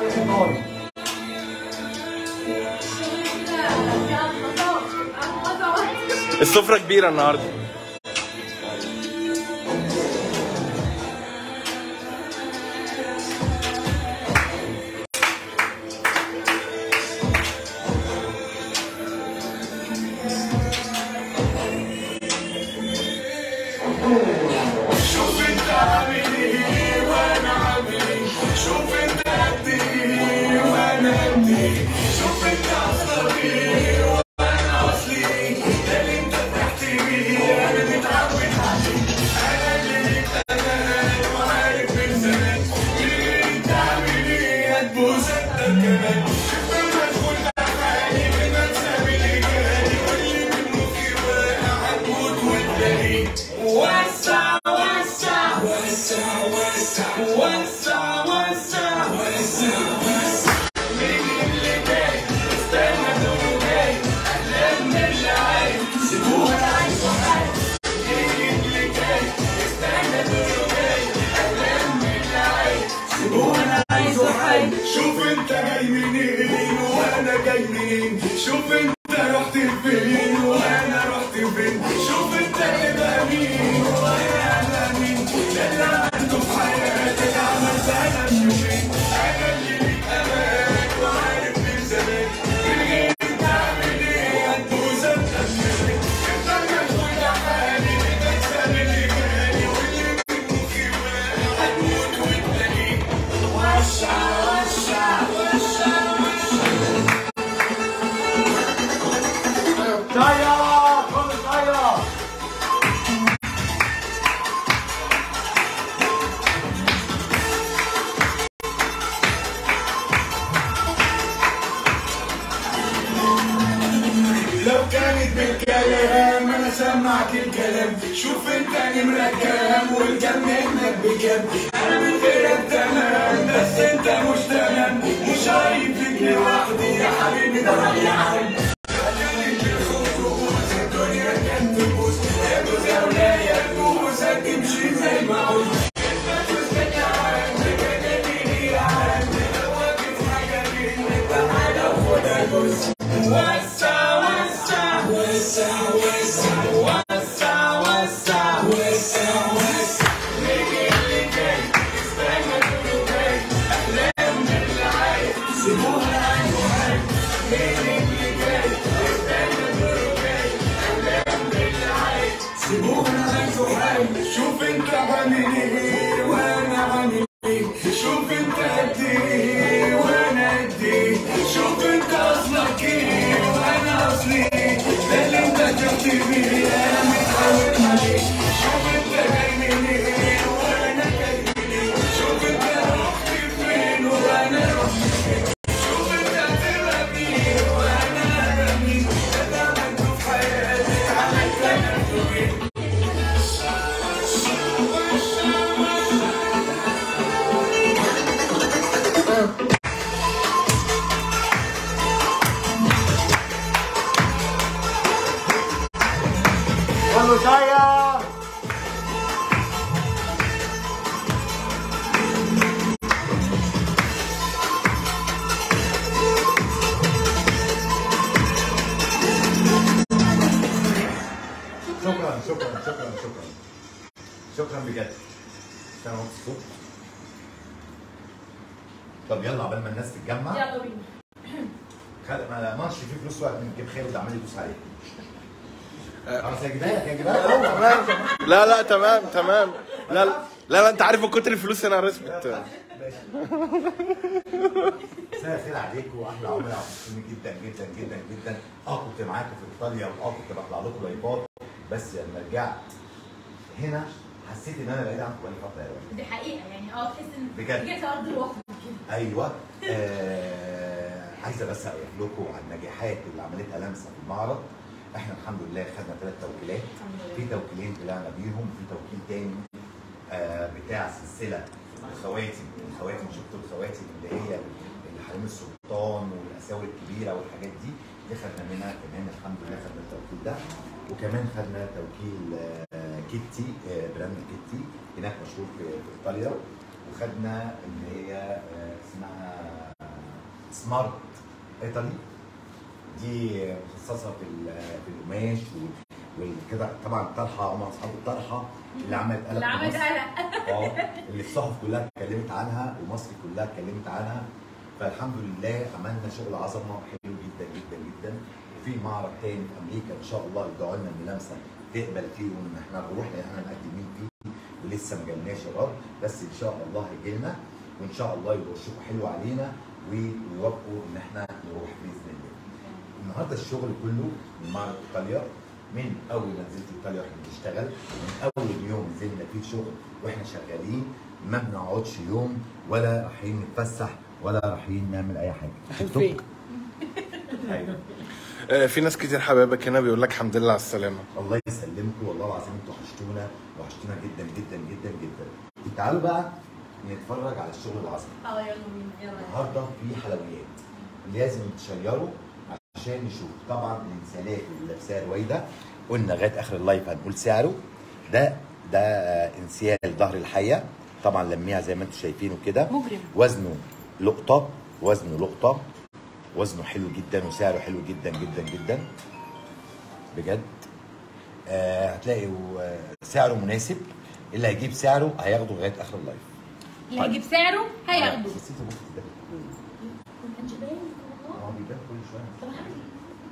ايطالي السفرة كبيرة النهاردة شوف انت عامل ايه وانا عامل ايه شوف انت قد ايه وانا قد ايه شوف انت اصلك ايه وانا اصلي ايه ده اللي انت تحت بيه انا متعود عليه انا اللي ليك امان وعارف من زمان اللي انت عامل ايه هتبوس انت كمان شوف المدخول حالي من انسى اللي جالي واللي منه في وانا هتموت وتلاقيه وسع وسع وسع وسع وسع وسع وسع وسع مين اللي جاي استنى دوره جاي احلام من اللي عايز سيبوه انا عايزه حاجه مين اللي جاي استنى دوره جاي احلام من اللي عايز سيبوه انا عايزه حاجه شوف انت جاي منين وانا جاي منين شوف انت رحت فين وانا رحت فين شوف انت تبقى مين وانا انا مين ده اللي عملته في حياتك عملت انا في يومين انا اللي ليك امان وعارف من زمان من غير انت عامل ايه هتبوظ انت منين انت المدخول لحالي المكسب اللي جالي واللي منه في وانا هتموت وتلاقيه وسع وسع وسع شايا كل شايا لو كانت بالكلام انا سمعك الكلام شوف انت نمرة كام والجنب منك بجد انا من غيرك تمام بس انت مش تمام مش عارف فيك لوحدي يا حبيبي ده رأي عام كانت بالخطوط الدنيا كانت تبوظ يا جوز يا ولا يا جوز هتمشي زي ما عاوز انت تثبت يا عم كده يا عم لو واقف حاجة منك تعالى وخدها جزء وسع وسع وسع وسع وسع وسع وسع وسع نيجي اللي جاي استنى دوره جاي احلام من اللي عايز سيبوها عنده عايز نيجي اللي جاي استنى دوره جاي احلام من اللي عايز سيبوها عنده عايز شوف انت عامل ايه وانا عامل ايه شوف انت قد ايه وانا قد ايه شوف انت اصلك ايه وانا اصلي ايه ده اللي انت تحت بيه انا متعود عليه شوف انت جاي منين وانا جاي منين شوف انت رحت فين وانا رحت فين شوف انت هتبقى مين وانا انا مين ده اللي عملته في حياتي عملت انا في مين كل شايا شكرا شكرا شكرا شكرا شكرا بجد عشان انا مبسوط طب يلا عقبال ما الناس تتجمع يلا بينا خد ما مارش فيه فلوس وقت من جيب خالد عمال يدوس عليه خلاص هجيبها لك هجيبها لك أهو. تمام لا لا تمام تمام لا لا لا انت عارف من كتر الفلوس انا رسمت مساء الخير عليكم واحلى عملاء مبسوطين جدا جدا جدا جدا اه كنت معاكم في ايطاليا واه كنت بطلع لكم لايفات بس لما رجعت هنا حسيت ان انا بعيد عنكم بقالي فتره قوي دي حقيقة يعني اه تحس ان بجد. رجعت ارض الواقع كده ايوه آه عايزه بس اقول لكم على النجاحات اللي عملتها لمسه في المعرض احنا الحمد لله خدنا ثلاث توكيلات الحمد لله. في توكيلين طلعنا بيهم في توكيل تاني آه بتاع سلسله الخواتم الخواتم شفتوا الخواتم اللي هي الحريم السلطان والاساور الكبيره والحاجات دي دي خدنا منها كمان الحمد لله خدنا التوكيل ده وكمان خدنا توكيل آه كيتي آه براند كيتي هناك مشهور في في ايطاليا وخدنا اللي هي آه اسمها سمارت ايطالي دي مخصصه في ال- في القماش وال- والكده طبعا الطرحه هم اصحاب الطرحه اللي عملت قلق اللي في عملت مصر. قلق اه اللي الصحف كلها اتكلمت عنها ومصر كلها اتكلمت عنها فالحمد لله عملنا شغل عظمه حلو جدا جدا جدا وفي معرض تاني في امريكا ان شاء الله ادعوا لنا الملامسه تقبل فيه وان احنا نروح لان احنا مقدمين فيه ولسه ما جالناش الرد بس ان شاء الله هيجي لنا وان شاء الله يبقى وشكم حلو علينا ويوافقوا ان احنا نروح باذن الله. النهارده الشغل كله من معرض ايطاليا من اول ما نزلت ايطاليا واحنا بنشتغل من اول يوم نزلنا فيه شغل واحنا شغالين ما بنقعدش يوم ولا رايحين نتفسح ولا رايحين نعمل اي حاجه تيك توك ايوه آه، في ناس كتير حبايبك هنا بيقول لك الحمد لله على السلامه الله يسلمكم والله العظيم انتوا وحشتونا وحشتونا جدا جدا جدا جدا تعالوا بقى نتفرج على الشغل العظيم اه يلا بينا يلا النهارده في حلويات لازم تشيروا عشان نشوف طبعا الانسانات اللي لابساها رويده قلنا لغايه اخر اللايف هنقول سعره ده ده آه، انسيال ظهر الحيه طبعا لميها زي ما انتم شايفينه كده مجرم. وزنه لقطه وزنه لقطه وزنه حلو جدا وسعره حلو جدا جدا جدا بجد آه هتلاقي آه، سعره مناسب اللي هيجيب سعره هياخده لغايه اخر اللايف اللي هيجيب سعره هياخده نسيت ابص ده ما كانش باين اه بيبان كل شويه طب هعمل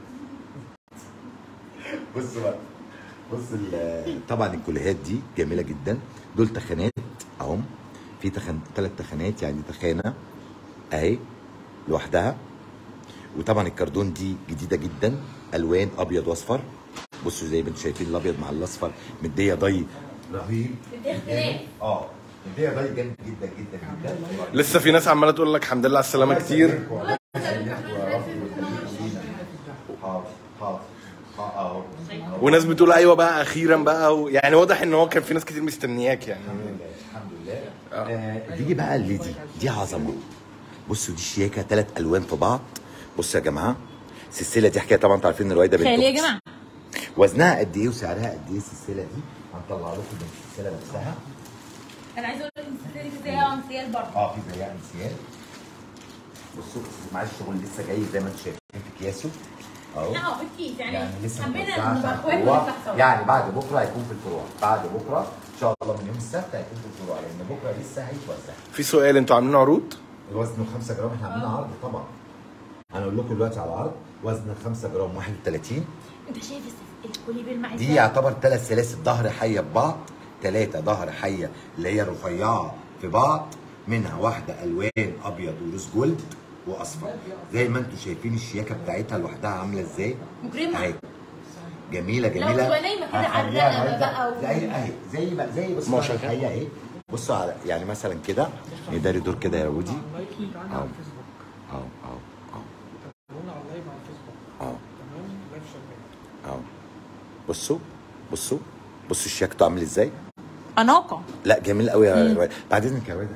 بص بقى بص ال- طبعا الكليهات دي جميله جدا دول تخانات اهم في تخن ثلاث تخانات يعني تخانه اهي لوحدها وطبعا الكردون دي جديده جدا الوان ابيض واصفر بصوا زي ما انتم شايفين الابيض مع الاصفر مديه ضي رهيب مديها اختلاف. اه مديه ضي جامد جدا جدا جدا لسه في ناس عماله تقول لك الحمد لله على السلامه كتير الله يسلمكم يا رب ويخليكم لينا. حاضر حاضر اه اهو أهو. وناس بتقول ايوه بقى اخيرا بقى و... يعني واضح ان هو كان في ناس كتير مستنياك يعني الحمد لله الحمد لله آه تيجي بقى اللي دي دي عظمه بصوا دي شياكه ثلاث الوان في بعض بصوا يا جماعه السلسله دي حكايه طبعا انتوا عارفين ان الروايده بنت خيالي يا أخت. جماعه وزنها قد ايه وسعرها قد ايه السلسله دي هنطلع لكم من السلسله نفسها انا عايزه اقول لك ان السلسله دي زيها امثال برضه اه في زيها انسيال بصوا معلش الشغل لسه جاي زي ما انتم شايفين في اكياسه اهو لا اه بالكيس يعني, يعني لسه ما حبينا توزعش نبقى على اخوات الفروع ونفتح سوا يعني بعد بكره هيكون في الفروع بعد بكره ان شاء الله من يوم السبت هيكون في الفروع لان بكره لسه هيتوزع في سؤال انتوا عاملين عروض الوزن 5 جرام احنا عاملين عرض طبعا انا اقول لكم دلوقتي على العرض وزن 5 جرام 31 انت شايف الس- الكوليبير مع دي يعتبر ثلاث سلاسل ظهر حيه ببعض ثلاثه ظهر حيه اللي هي رفيعه في بعض منها واحده الوان ابيض وروز جولد واصفر زي ما انتم شايفين الشياكه بتاعتها لوحدها عامله ازاي مجرمة. اهي جميله لو جميله تبقى نايمة كده على هخليها الرقبة النهاردة- بقى و- زي اهي زي ما زي بص ما هو ظهر شغال. الحيه اهي بصوا على يعني مثلا كده نداري دور كده يا ودي لايك ليك عندي أهو. على الفيسبوك اهو اهو اهو تابعونا على اللايف على الفيسبوك اهو تمام لايف شغال اهو بصوا بصوا بصوا شياكته عامل ازاي اناقه لا جميل قوي يا رواد بعد اذنك يا رواد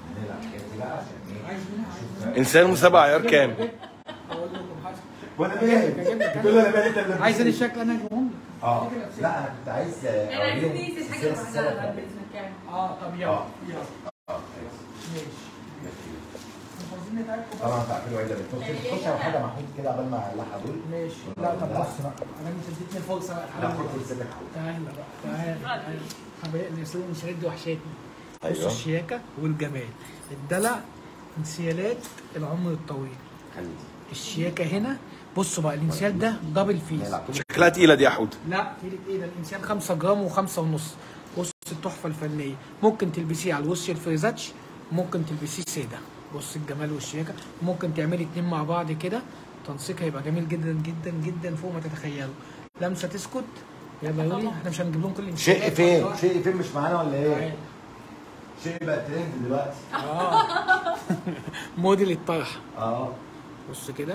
انسان مسابقه عيار كام اقول لكم حاجه وانا فاهم كل انا بالي انت عايز الشكل انا اجيبهم لك اه لا انا كنت عايز انا عايزة اوريهم نقيس الحاجه سلسلة- سلسلة لوحدها بعد كاملة. اذنك يعني اه طب آه. يلا يلا اه ماشي مش عايزين نتعبكم طبعا انت عارفين رواد بتخش على حاجه محمود كده قبل ما يلحق دول ماشي لا طب بص بقى انا انت اديتني الفرصه بقى لا تعالى خد فرصتك تعالى بقى تعالى تعالى حبايبي نسيب نشهد دي وحشتني أيوة. بصوا الشياكه والجمال الدلع انسيالات العمر الطويل حبيبي الشياكه هنا بصوا بقى الانسيال ده دبل فيس نلعب شكلها تقيله دي يا حود لا تقيلة ايه ده الانسان 5 جرام و5 ونص بص التحفه الفنيه ممكن تلبسيه على الوش الفريزاتش ممكن تلبسيه ساده بص الجمال والشياكه ممكن تعملي اتنين مع بعض كده تنسيق هيبقى جميل جدا جدا جدا فوق ما تتخيلوا لمسه تسكت يلا يقولي احنا مش هنجيب لهم كل شيء الانسيالات فين واحدة شيء فين مش معانا ولا ايه واحدة. شيء بقى ترند دلوقتي موديل الطرح اه بص كده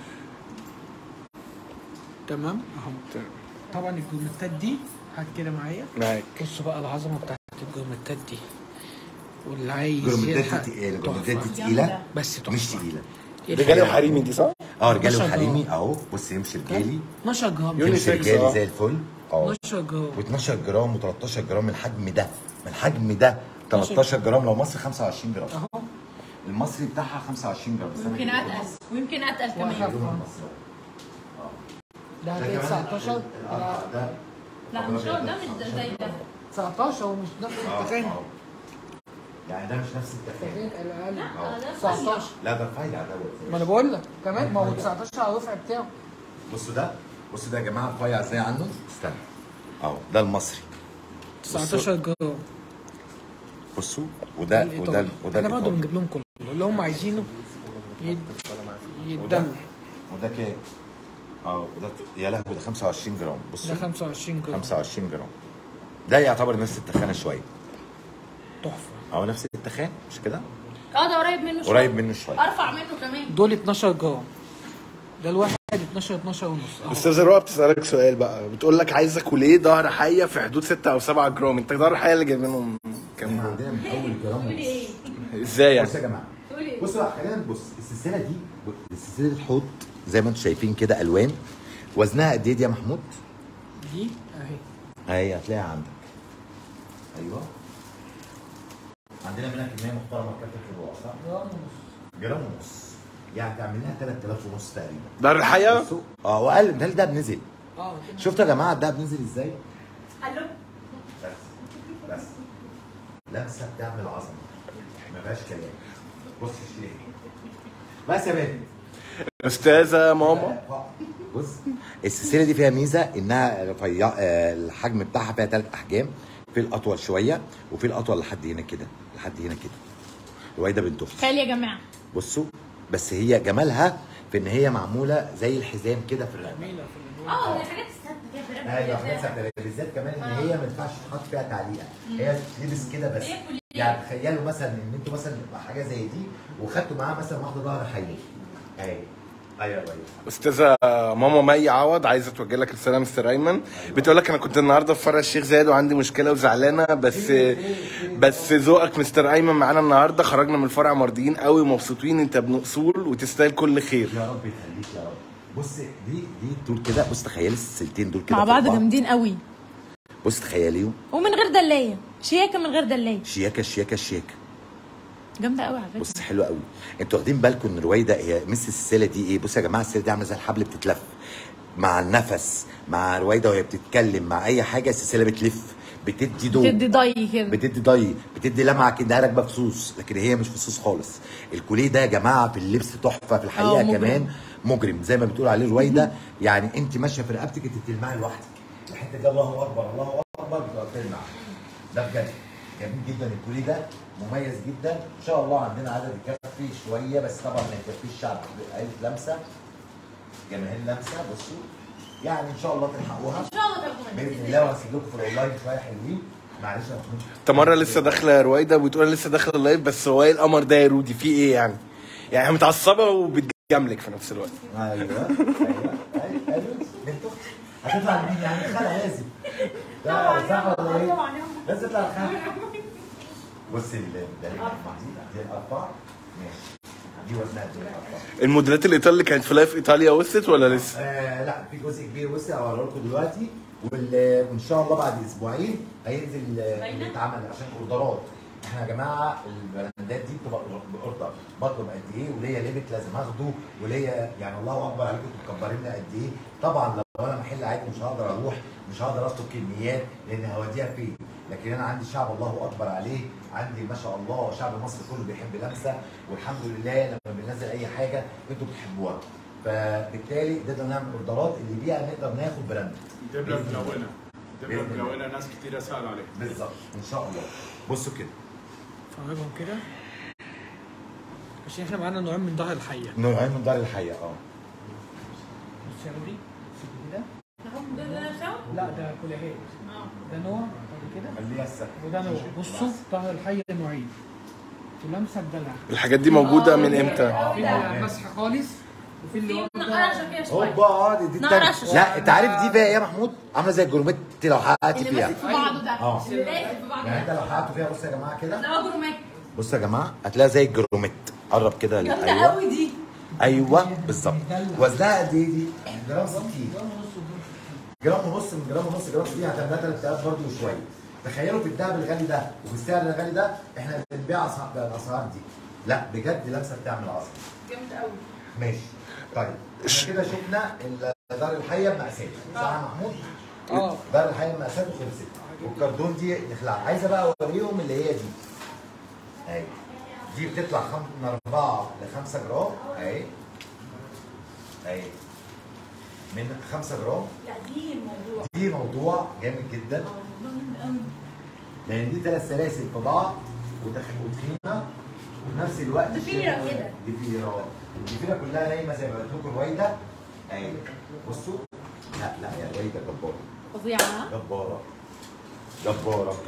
تمام اهو طبعا الجومنتات دي هات كده معايا معاك بصوا بقى العظمه بتاعت الجومنتات دي واللي عايز جرمدات يلحق دي تقيله جرمدات دي تحفة. تقيله بس تحفه مش تقيله رجالي وحريمي دي صح؟ اه رجالي 12 وحريمي جرام. اهو بص يمشي رجالي 12 جرام يوني يمشي سكس، رجالي آه. زي الفل اه 12 جرام و12 جرام و13 جرام من الحجم ده من الحجم ده 13 جرام لو مصر 25 جرام اهو المصري بتاعها 25 جرام بس أنا ويمكن جايب اتقل ويمكن اتقل كمان اللون المصري ده ده هتلاقي كمان 19 آه، ده لا مش هو ده مش ده زي ده 19 ومش نفس آه، التخان آه. يعني ده مش نفس التخان التخان الاقل لا ده 19 لا ده رفيع دوت ما انا بقول لك كمان ما هو 19 على الرفع بتاعه بصوا ده بصوا ده يا جماعه رفيع ازاي عنه استنى اهو ده المصري 19 جرام بصوا وده وده الإيطالي. وده احنا برضه الإيطالي. بنجيب لهم كله اللي هم عايزينه يد- يتدلع وده كام؟ اه وده يا لهوي ده 25 جرام بصوا ده 25 جرام 25 جرام ده يعتبر نفس التخانه شويه تحفه او نفس التخان مش كده؟ اه ده قريب منه شويه قريب منه شويه ارفع منه كمان دول 12 جرام ده الواحد 12 12 ونص أهو. استاذ روعه بتسالك سؤال بقى بتقول لك عايز اكل ايه ظهر حيه في حدود 6 او 7 جرام انت ظهر حيه اللي جايب منهم كام احنا جرام عندنا من اول جرام تقولي ونص ايه؟ ازاي يعني بص يا جماعه تقولي ايه؟ بصوا بقى خلينا نبص السلسله دي السلسله دي الحوض زي ما انتم شايفين كده الوان وزنها قد ايه دي يا محمود؟ دي اهي اهي هتلاقيها عندك ايوه عندنا منها كميه محترمه كابتن في الوقت صح؟ جرام ونص جرام ونص يعني تعمل لها 3000 ونص تقريبا ظهر الحيه بصوا اه واقل ده الدهب نزل اه كده. شفتوا يا جماعه الدهب نزل ازاي؟ الو بس بس لمسه بتعمل عظمه ما فيهاش كلام بص الشيء بس يا بنت استاذه ماما بص السلسله دي فيها ميزه انها رفيع آه، الحجم بتاعها فيها ثلاث احجام في الاطول شويه وفي الاطول لحد هنا كده لحد هنا كده رويده بنت اختي تخيل يا جماعه بصوا بس هي جمالها في ان هي معموله زي الحزام كده في الرقبه جميله في الالوان اه دي حاجات تستنى كده برقبة ايوه كده. حاجات سهله بالذات كمان ان هي ما ينفعش تحط فيها تعليقه هي تلبس كده بس هي كلية. يعني تخيلوا مثلا ان انتوا مثلا حاجه زي دي وخدتوا معاها مثلا واحده ظهر حقيقي اهي ايوه ايوه استاذه ماما مي عوض عايزه توجه لك رساله مستر ايمن بتقول لك انا كنت النهارده في فرع الشيخ زايد وعندي مشكله وزعلانه بس بس ذوقك مستر ايمن معانا النهارده خرجنا من الفرع مرضيين قوي ومبسوطين انت ابن اصول وتستاهل كل خير يا رب يخليك يا رب بص دي دي دول كده بص تخيلي السلسلتين دول كده مع فوق بعض جامدين قوي بص تخيليهم ومن غير دلايه شياكه من غير دلايه شياكه شياكه شياكه جامده قوي على فكره بص حلو قوي انتوا واخدين بالكم ان رويده هي مثل السلسله دي ايه بصوا يا جماعه السلسله دي عامله زي الحبل بتتلف مع النفس مع رويده وهي بتتكلم مع اي حاجه السلسله بتلف بتدي ضوء تدي ضي كده بتدي ضي بتدي لمعه كده راكبه فصوص لكن هي مش فصوص خالص الكوليه ده يا جماعه في اللبس تحفه في الحقيقه اه، مجرم. كمان مجرم زي ما بتقول عليه رويده يعني انت ماشيه في رقبتك انت بتلمعي لوحدك الحته دي الله اكبر الله اكبر بتبقى بتلمع ده بجد جميل جدا الكوليه ده مميز جدا ان شاء الله عندنا عدد يكفي شويه بس طبعا ما يكفيش الشعب عايز لمسه جماهير لمسه بصوا يعني ان شاء الله تلحقوها ان شاء الله تاخدوا مني باذن الله وهسيب لكم في الاونلاين شويه حلوين معلش يا محمود. انت مره لسه داخله رويده وبتقول لسه داخله اللايف بس هو ايه القمر ده يا رودي في ايه يعني؟ يعني متعصبه وبتجاملك في نفس الوقت ايوه ايوه ايوه ايوه بنت اختي هتطلع لمين يعني خالها لازم ده صح ولا ايه؟ لازم تطلع لخالها بص ال- ده دي دي الاربعه ماشي دي وزنها دي الاربعه الموديلات الايطالي اللي كانت في لايف ايطاليا وصلت ولا لسه؟ آه لا في جزء كبير وسع هوريه لكم دلوقتي وال- وان شاء الله بعد اسبوعين هينزل آه، يتعمل عشان اوردرات احنا يا جماعه البراندات دي بتبقى باوردر بطلب قد ايه وليا ليميت لازم اخده وليا يعني الله اكبر عليكم انتوا مكبرين قد ايه طبعا لو انا محل عادي مش هقدر اروح مش هقدر اطلب كميات لان هوديها فين لكن انا عندي شعب الله اكبر عليه عندي ما شاء الله شعب مصر كله بيحب لمسه والحمد لله لما بننزل اي حاجه انتوا بتحبوها فبالتالي نقدر نعمل اوردرات اللي بيها نقدر ناخد براند دبلة ملونة دبلة بإذن الله. ملونة ناس كتيرة سألوا عليها بالظبط ان شاء الله بصوا كده فرجهم كده عشان احنا معانا نوعين من ظهر الحيه نوعين من دار الحقيقه اه بص يا رودي سيب كده ده ده شو؟ لا ده كلاهات ده نوع بعد كده خليها السكن وده نوع بصوا ظهر الحيه نوعين في لمسه بدلع الحاجات دي موجوده من امتى؟ في اللي مسح خالص وفي اللي في واخده نقر عشان كده شويه هوبا اه دي, دي نهر التانية. عشان- لا انت عارف دي فيها ايه يا محمود عامله زي الجروميت لو حققت اللي فيها ماسك في بعضه ده اه. اللي لازق في بعضه يعني انت ده لو حققتوا فيها بصوا يا جماعه كده ده هو جرومات بصوا يا جماعه هتلاقيها زي الجروميت قرب كده جامده ايوه قوي دي ايوه بالظبط وزنها قد ايه دي؟ جرام 60 جرام ونص من جرام ونص جرام 60 هتعملها 3000 برضه وشويه تخيلوا في الدهب الغالي ده وفي السعر الغالي ده احنا بنبيع أسعار- بالاسعار دي لا بجد لمسه بتعمل عظمه جامد قوي ماشي طيب احنا كده شفنا ال- دار الحيه بمقاسات صح يا محمود؟ اه. دار الحيه بمقاسات وخلصت والكردون دي نخلعها عايزه بقى اوريهم اللي هي دي اهي دي بتطلع خم... من 4 ل 5 جرام اهي اهي من 5 جرام لا دي الموضوع دي موضوع جامد جدا اه موضوع جامد قوي لان دي ثلاث سلاسل في بعض وتخ- وتخينه وفي نفس الوقت ضفيرة الشكل- كده. ضفيره الضفيره كلها نايمه زي ما قلت لكم رويده اهي بصوا لا لا يا رويده جباره فظيعه جباره جباره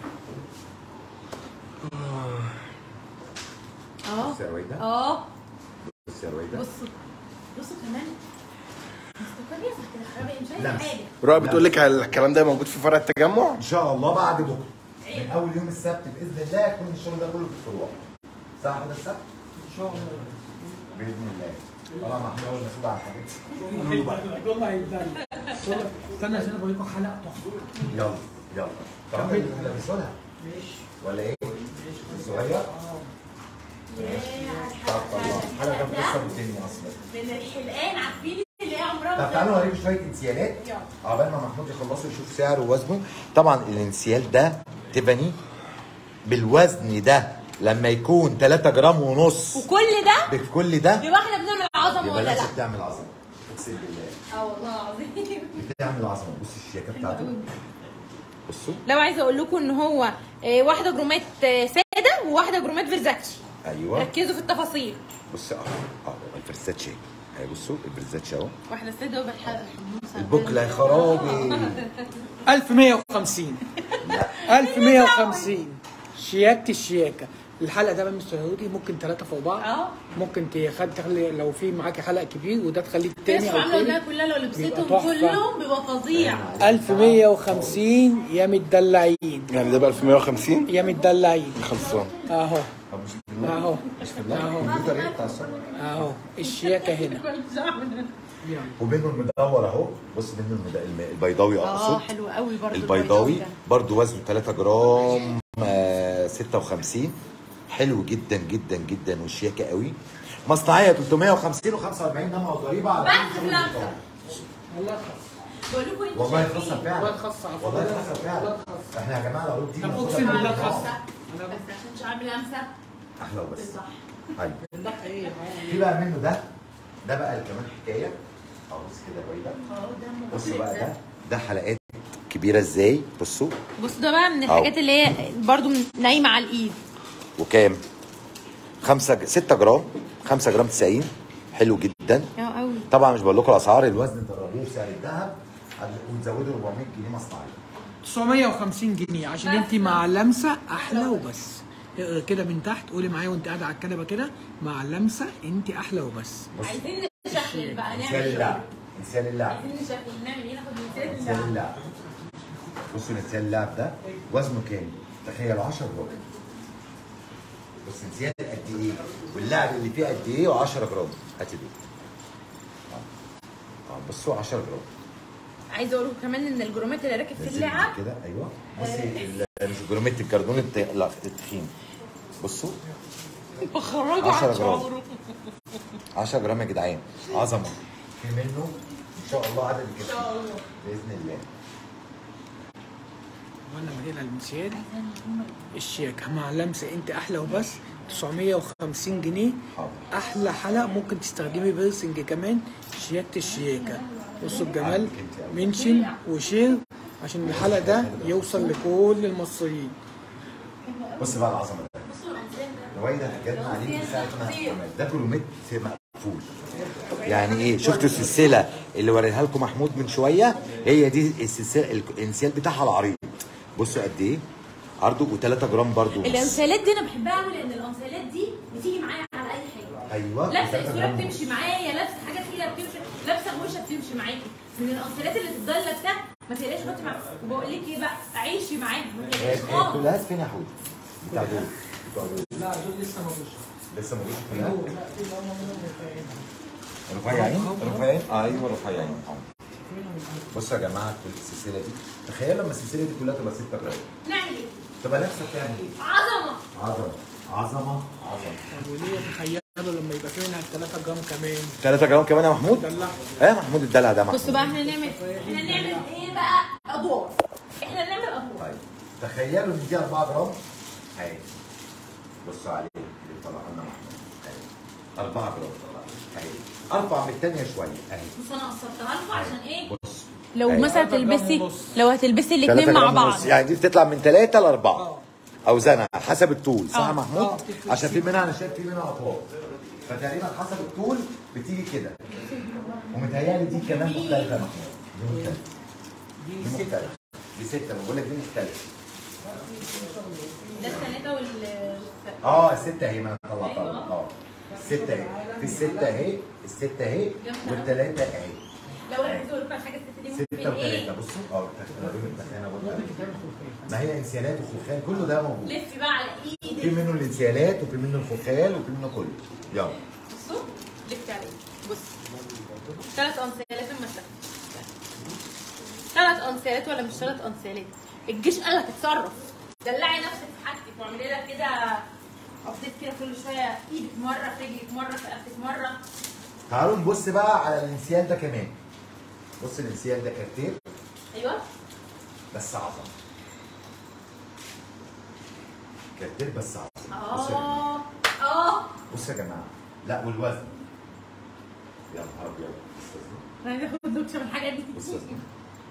اه بص يا رويده اه بص يا رويده بصوا بصوا كمان مستقبلية صح كده حرامي مش لا. عايزه حاجه رؤى بتقول لك الكلام ده موجود في فرع التجمع ان شاء الله بعد بكره من اول يوم السبت باذن الله يكون الشغل ده كله في الفروع صح كده السبت ان شاء الله باذن الله طبعا محمود هو المسؤول عن الحاجات دي. والله هيتدلع استنى عشان اوريكم حلقه تحفه يلا يلا طب كمل. انت اللي لابسها ماشي ولا ايه؟ صغير؟ طب الله حاجه كانت قصه بالدنيا اصلا من الحلقان عارفين اللي هي عمرها طب تعالوا اوريكم شويه انسيالات يلا. عقبال ما محمود يخلصوا يشوف سعره ووزنه طبعا الانسيال ده تيفاني بالوزن ده لما يكون 3 جرام ونص وكل ده بكل ده يبقى احنا بنعمل عظمه يبقى ولا لا؟ لازم تعمل عظمه اقسم بالله اه والله العظيم بتعمل عظمه بص الشياكه بتاعته بصوا لو عايزه اقول لكم ان هو آه، واحده جرومات آه، ساده وواحده جرومات فيرزاتشي ايوه ركزوا في التفاصيل بص اه اه الفرزاتشي اهي بصوا الفرزاتشي اهو واحده ساده وبالحلقه البوكله يا خرابي 1150 1150 شياكة الشياكة الحلقة ده بقى مستر هودي ممكن ثلاثة فوق بعض اه. ممكن تخلي تخلي لو في معاكي حلقة كبير وده تخليه التاني تاني او عامله التاني ده كلها لو لبستهم بيبقى تحفة. كلهم بيبقى فظيع 1150 يا متدلعين يعني ده ب 1150 يا متدلعين خلصان اهو طب مش في الله اهو مش في الله اهو الكمبيوتر ايه بتاع الصبح اهو الشياكة هنا يلا وبينه المدور اهو بص بينه المد- الم- البيضاوي اه اقصد حلو قوي برضه البيضاوي ده. برضو وزنه 3 جرام آه، 56 حلو جدا جدا جدا وشياكه قوي مصنعيه 350 و45 نمره وضريبه على بس كل شغل لمسة. البيضاوي. والله بقول لكم انتوا والله شايفين. خاصه فعلا والله خاصة عفوا. والله خاصه فعلا والله خاصة. احنا يا جماعه العروض دي طب بناخدها أقسم من بالله البيضاوي. خاصة. بس عشان شعب لمسه احلى وبس صح ايوه لا ايه في بقى منه ده ده بقى كمان حكايه اه بص كده بعيده اه ده بصوا بقى مختلف ده ده حلقات كبيره ازاي بصوا بص ده بقى من الحاجات اللي هي برضو نايمه على الايد وكام 5 6 جرام 5 جرام 90 حلو جدا اه قوي طبعا مش بقول لكم الاسعار الوزن ضربوه بسعر الذهب وتزودوا 400 جنيه مصنعيه 950 جنيه عشان انت مع لمسه احلى وبس اقرا كده من تحت قولي معايا وانت قاعده على الكنبه كده مع لمسه انت احلى وبس عايزين نشكل بقى نعمل انسان ايه اللعب انسان اللعب عايزين نشكل نعمل ايه ناخد مثال انسان اللعب. اللعب بصوا نسيان اللعب ده وزنه كام؟ تخيل 10 جرام بص نسيان قد ايه؟ واللعب اللي فيه قد ايه و10 جرام هات دي اه اه بصوا 10 جرام عايزه اقول لكم كمان ان الجرومات اللي راكب في نزل اللعب كده ايوه بصي ال- مش جروميت الكرتون الت- لا التخين بصوا بخرجوا 10 عن جرام. شعوره 10 جرام يا جدعان عظمه في منه ان شاء الله عدد كتير باذن الله وانا مدينة المسياد الشياكة مع لمسة انت احلى وبس 950 جنيه حاضر احلى حلقة ممكن تستخدمي بيرسنج كمان شياكة الشياكة بصوا الجمال منشن وشير عشان الحلقة ده يوصل لكل المصريين بص بقى العظمه ده رويدا حكيتنا عليه من ساعه ما عمل. ده كيلومتر مقفول يعني ايه شفتوا السلسله اللي وريها لكم محمود من شويه هي دي السلسله الانسيال بتاعها العريض بصوا قد ايه عرضه و3 جرام برضو ونص. الانسيالات دي انا بحبها قوي لان الانسيالات دي بتيجي معايا على اي حاجه ايوه لابسه و3 اسوره جرام بتمشي معايا لابسه حاجه تقيله بتمشي لابسه غوشه بتمشي معاكي من الانسيالات اللي تفضل لابسه ما تقلقش حطي معاها وبقول لك ايه بقى عيشي معاها ما هي- تقلقش هي خالص كلها فين يا حود بتاع دول بتوع دول لا دول لسه ما جوش لسه موجود كلها رفيعين رفيعين ايوه رفيعين بصوا يا جماعه كل السلسله دي تخيل لما السلسله دي كلها تبقى 6 جرام نعمل ايه؟ تبقى نفسك تعمل ايه؟ عظمه عظمه عظمه عظمه طب وليه تخيلوا لما يبقى في منها 3 جرام كمان 3 جرام كمان يا محمود دلع ايه يا محمود الدلع ده محمود بصوا بقى احنا نعمل احنا نعمل ايه بقى ادوار احنا نعمل ادوار طيب تخيلوا ان دي 4 جرام اهي بصوا عليه اللي طلع لنا محمود اهي 4 جرام طلع اهي ارفع من الثانيه شويه اهي بص انا قصرتها لكم عشان ايه بص لو أيوة. مثلا تلاتة جرام تلبسي ونص. لو هتلبسي 3 الاثنين مع جرام بعض ونص يعني دي بتطلع من 3 ل 4 اه اوزانها حسب الطول صح يا آه. محمود؟ آه، في- عشان في منها انا شايف في منها اطوال فتقريبا حسب الطول بتيجي كده ومتهيألي دي كمان مختلفه يا محمود دي مختلفه دي دي ستة مختلفه دي سته أنا بقول لك دي مختلفه ده الثلاثه وال اه السته اهي ما انا طلعتها اه السته اهي في السته اهي السته اهي والثلاثه اهي لو انا عايزه اقول لكم على حاجه الست دي ممكن سته وثلاثه ايه بصوا اه التخانه التخانه برضه ما هي انسيالات وخوخان كله ده موجود لفي بقى على في ايدك منه الانسيالات وفي منه الخوخال وفي منه كله يلا بصوا لفي على ايدك بص ثلاث انسيالات المسافه ثلاث انسيالات ولا مش ثلاث انسيالات الجيش قال لك اتصرف دلعي نفسك في حاجتك واعملي لها كده ابديت كده كل شويه ايدك مره في رجلك مره في رقبتك مره تعالوا نبص بقى على الانسيال ده كمان بص الانسيال ده كارتير ايوه بس عظم كارتير بس عظم بص يا جماعه اه اه بص يا جماعه لا والوزن يا نهار ابيض بص يا زلمة. انا عايزه اخد دوكشه من الحاجات دي بص يا زلمة.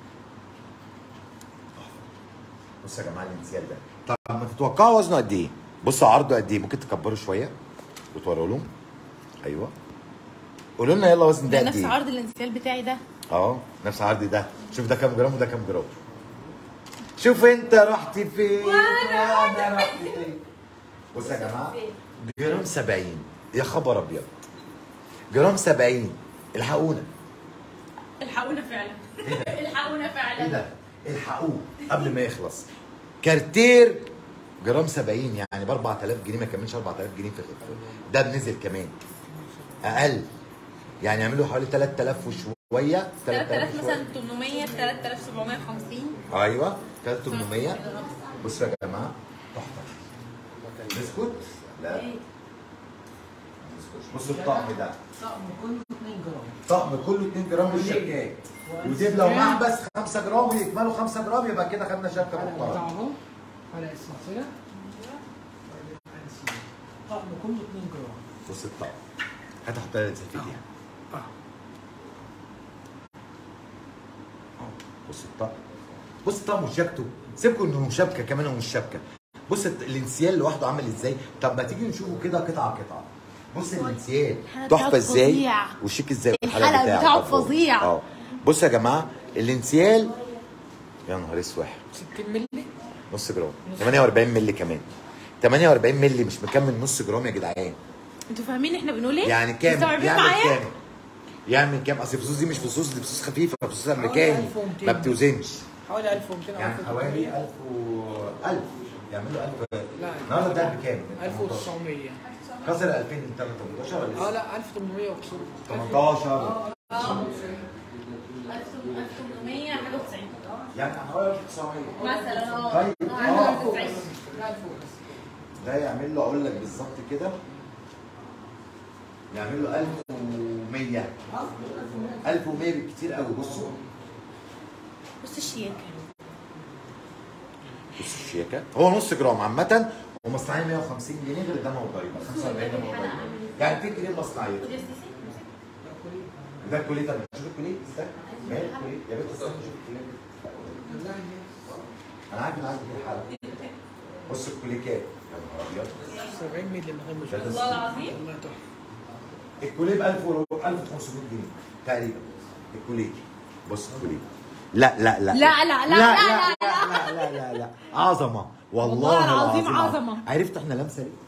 بص يا جماعه الانسيال ده طب ما تتوقعوا وزنه قد ايه؟ بصوا عرضه قد ايه؟ ممكن تكبروا شويه وتوروا لهم ايوه قولوا لنا يلا وزن ده ده قد نفس ايه؟ عرض الانسيال بتاعي ده اه نفس عرضي ده شوف ده كام جرام وده كام جرام شوف انت رحت فين وانا رحت فين بص يا جماعه جرام 70 يا خبر ابيض جرام 70 الحقونا الحقونا فعلا الحقونا ايه فعلا ده الحقوه قبل ما يخلص كارتير جرام 70 يعني ب 4000 جنيه ما كملش 4000 جنيه في ده بنزل كمان اقل يعني يعملوا حوالي 3000 وشويه 3000 وشوية. مثلا 800 3750 ايوه 3800 بصوا يا جماعه تحفه بسكوت لا ايه بسكوت بصوا الطقم ده طقم كله 2 جرام طقم كله 2 جرام والشبكات وتبلى ومحبس 5 جرام ويكملوا 5 جرام يبقى كده خدنا شبكه حلقة بتاع محترمه اهو حلقة السلسلة طقم كله 2 جرام بص الطقم هات احط لها في ايديها اه بص الطقم بص الطقم وشبكته سيبكم انه شبكه كمان ومش شبكه بص الت- الانسيال لوحده عامل ازاي طب ما تيجي نشوفه كده قطعه قطعه بص الانسيال الحلقة تحفه بتاعته ازاي فظيع. وشيك ازاي الحلقة بتاعه برضه. فظيع. اه بص يا جماعه الانسيال يا نهار اسود 60 مللي نص جرام 48 مللي كمان 48 مللي مش مكمل نص جرام يا جدعان انتوا فاهمين احنا بنقول ايه؟ يعني كام مستوعبين يعمل معايا؟ كام يعمل كام اصل الفصوص دي مش فصوص دي فصوص خفيفه فصوص امريكاني 1200. ما بتوزنش حوالي 1200 أو يعني 1300. حوالي 1000 و 1000 يعملوا 1000 لا. النهارده ده بكام؟ 1900 كسر 2000 انت 18 ولا اه لسه؟ لا 1800 وكسور 18 اه 1800 حاجه 90 يعني حوالي 1900 مثلا اه طيب آه، اه 90. لا الفوق بس ده يعمل له اقول لك بالظبط كده يعمل له 1100 1100 بالكتير قوي بصوا بص الشياكه بص الشياكه هو نص جرام عامة ومصنعية 150 جنيه غير الدم والضريبة 45 دم والضريبة يعني 2 جنيه مصنعية خد يا سيسي ده الكوليه ده شوف الكوليه استنى ما هي الكوليه يا بنت استنى شوف الكوليه انا عارف ان عندي دي حاله بص الكوليه كام يا نهار ابيض 70 مللي من غير مشكله والله العظيم والله تحفه الكوليه ب 1000 و 1500 جنيه تقريبا الكوليه بص الكوليه لا لا لا لا، لا، لا، لا لا، لا لا لا لا لا عظمه والله, والله العظيم عظمة. عرفت احنا لمسه ليه؟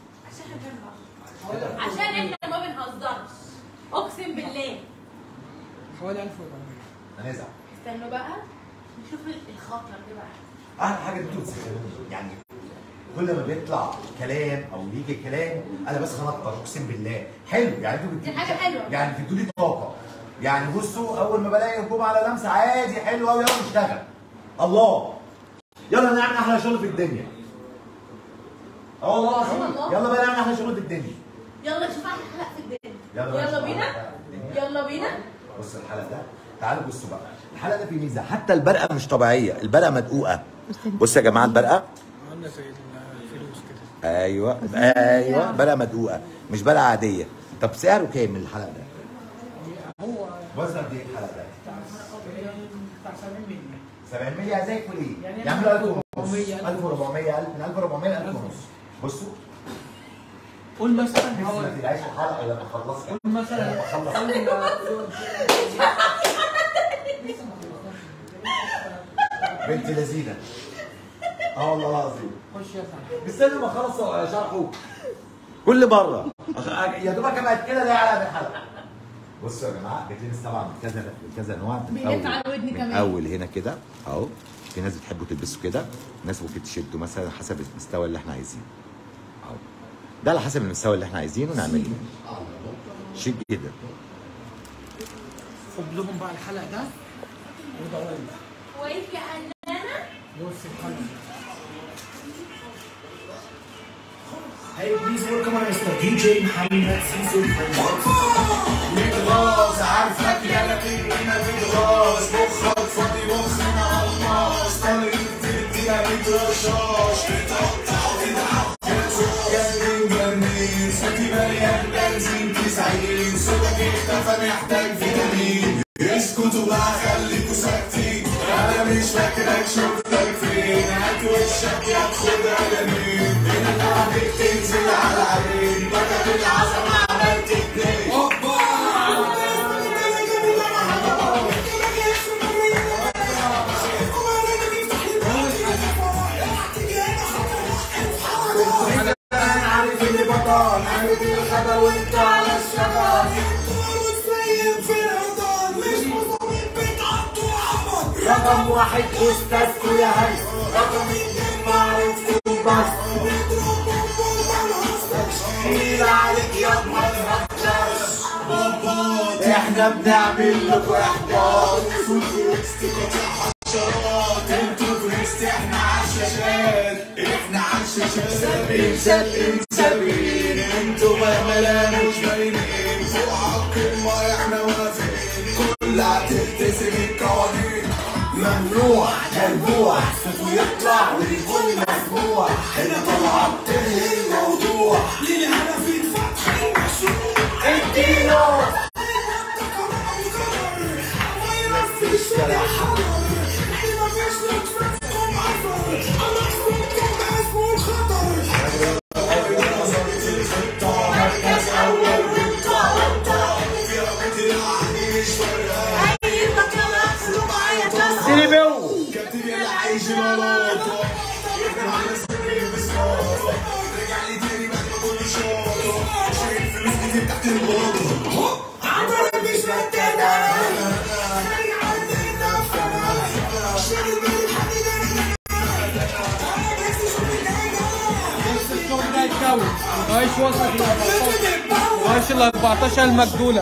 عشان احنا ما بنهزرش اقسم بالله حوالي 1400 هنزعل استنوا بقى نشوف الخطر ده بقى احلى حاجه انتوا بتسخنوني يعني كل ما بيطلع كلام او يجي كلام انا بس هنطر اقسم بالله حلو يعني انتوا دي حاجة حلوة. يعني بتدوا لي طاقه يعني بصوا اول ما بلاقي هجوم على لمسه عادي حلو قوي يلا نشتغل الله يلا نعمل احلى شغل في الدنيا اه والله العظيم والله. يلا بقى نعمل احلى شغل الدنيا يلا نشوف احلى حلقه في الدنيا يلا بقى يلا نشوف بينا أحلى حلقة في الدنيا. يلا بينا بص الحلقه ده تعالوا بصوا بقى الحلقه ده فيه ميزه حتى البرقه مش طبيعيه البرقه مدقوقه بص يا جماعه البرقه عامله زي الفلوس كده ايوه ايوه برقه مدقوقه مش برقه عاديه طب سعره كام من الحلقه ده؟ هو وزن قد ايه الحلقه ده؟ بتاع 70 مللي 70 مللي هزاكوا ليه؟ يعني يعملوا 1000 ونص 1400 1400 1000 من 1400 ل 1000 ونص بصوا قول مثلا لسه ما هقول تلاقيش الحلقه الا لما اخلصها قول مثلا لما اخلص بنت لذينه اه والله العظيم خش يا صاحبي مستني ما اخلص شرحه كل مره يا دوبك ابعد كده ده على الحلقه بصوا يا جماعه بتلبس طبعا من كذا من كذا نوع من بيلف أول- على الودن من كمان. اول هنا كده اهو في ناس بتحبوا تلبسوا كده ناس ممكن تشدوا مثلا حسب المستوى اللي احنا عايزينه اهو ده على حسب المستوى اللي احنا عايزينه نعمله شيك جدا خد لهم بقى الحلق ده ودور كويس يا انانا بص الحلق Hey, please welcome our Mr. DJ محمد سيسو متغاظ عارفك يا لكن متغاظ مخك فاضي مخنا الماس طريق تديها مترشاش تتقطع وتتعب جنن جنين صوتي مليان بنزين تسعين صوتك اختفى محتاج فيتامين اسكتوا بقى خليكوا ساكتين انا مش فاكرك شفتك فين هات وشك يا خد قلمين من عليك تنزل على عين بدل العظمه عملت اتنين انا عارف اللي بطال عارف الخبر وانت على الشغل وتسيب في الهضان مش مصابين بتعطوا عبط رقم واحد استاذكوا يا هي رقم اتنين معروفكوا بس شيل عليك يا ما تهكرش احنا بنعمل لكم احباط صوت وسط قطع حشرات انتوا فريست احنا عالشاشات احنا عالشاشات سابين سابين سابين انتوا مهملة مش باينين فوق عالقمة احنا واقفين كلها تلتزم القوانين ممنوع ممنوع صوته يطلع ويكون مسموع هنا طالعة بتنهي الموضوع للهدف يتفتح المشروع اديله مفيش ولا حرب احنا مفيش نتفتكم عفر انا اخوكم اسمه الخطر مركز اول وانطا وانطا في رقبتي العقل مش فارقه اي مكان اخذه معايا تلقى كاتب يا عايش الغلط احنا معانا سكين بسكوت رجع لي تاني بعد ما كل شوط شايل فلوس كتير تحت البلاط عمال مش متنا الشغل ده يتكون عايش وصل ل 14 عايش ال 14 المجدوله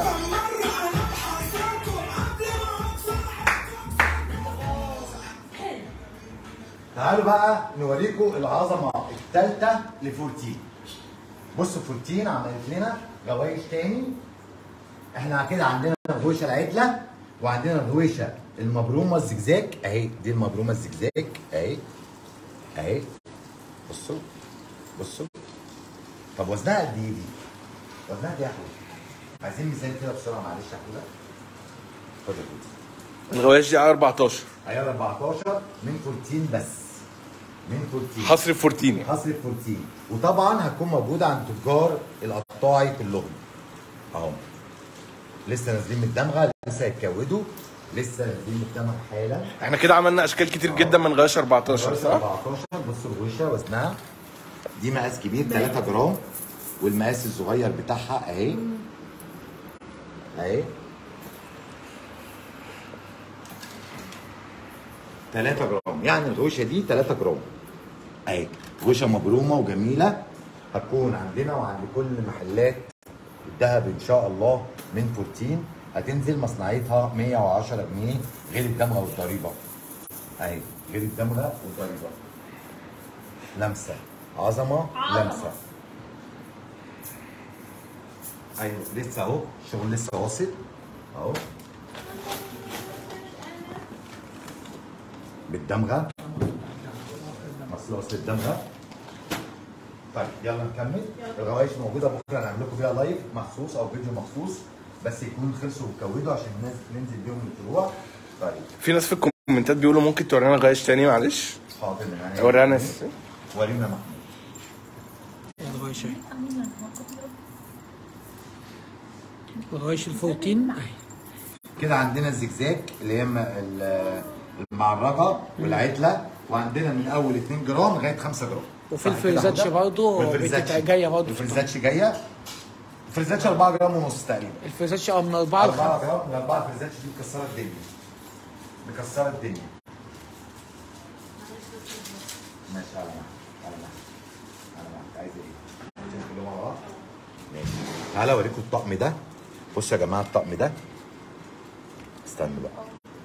تعالوا بقى نوريكم العظمه الثالثه لفورتين بصوا فورتين عملت لنا غوايش تاني احنا كده عندنا الغويشه العدله وعندنا الغويشه المبرومه الزجزاج اهي دي المبرومه الزجزاج اهي اهي بصوا بصوا طب وزنها قد ايه دي؟ وزنها قد ايه يا حوده؟ عايزين ميزان كده بسرعه معلش يا حوده خد يا حوده الغوايش دي 14 عيار 14 من 14 بس من 14 حصري فورتيني حصر 14 وطبعا هتكون موجوده عند تجار القطاعي كلهم اهو لسه نازلين من الدمغه لسه هيتكودوا لسه نازلين من الدمغه حالا احنا كده عملنا اشكال كتير جدا من غوايش 14 صح 14 بصوا الغوشه وزنها دي مقاس كبير 3 جرام والمقاس الصغير بتاعها اهي اهي 3 جرام يعني الغوشه دي 3 جرام اهي غوشه مبرومه وجميله هتكون عندنا وعند كل محلات الذهب ان شاء الله من 14 هتنزل مصنعيتها 110 جنيه غير الدمغه والضريبه اهي غير الدمغه والضريبه لمسه عظمه عظمة. لمسه ايوه لسه اهو الشغل لسه واصل اهو بالدمغه اصل وصل الدمغه طيب يلا نكمل الغوايش موجوده بكره هنعمل لكم فيها لايف مخصوص او فيديو مخصوص بس يكون خلصوا واتكودوا عشان الناس ننزل بيهم الاسبوع طيب في ناس في الكومنتات بيقولوا ممكن تورينا غايش تاني معلش حاضر من عينيا. ورينا ناس ورينا محمود الغوايش اهي الغوايش الفوتين اهي كده عندنا الزجزاج اللي هي م- ال- المعرجه والعتله وعندنا من اول 2 جرام لغايه 5 جرام وفي صح كده الفريزاتش حضرتك؟ برضه والفريزاتش. بتبقى جايه برضه الفريزاتش جايه الفريزاتش 4 جرام ونص تقريبا الفريزاتش اه من 4 ل 4 5 جرام الاربعه الفريزاتش دي مكسره الدنيا مكسره الدنيا ماشي على معاك على معاك على معاك عايز ايه؟ عايزين كلهم مع بعض؟ ماشي تعالى اوريكم الطقم ده بصوا يا جماعه الطقم ده استنوا بقى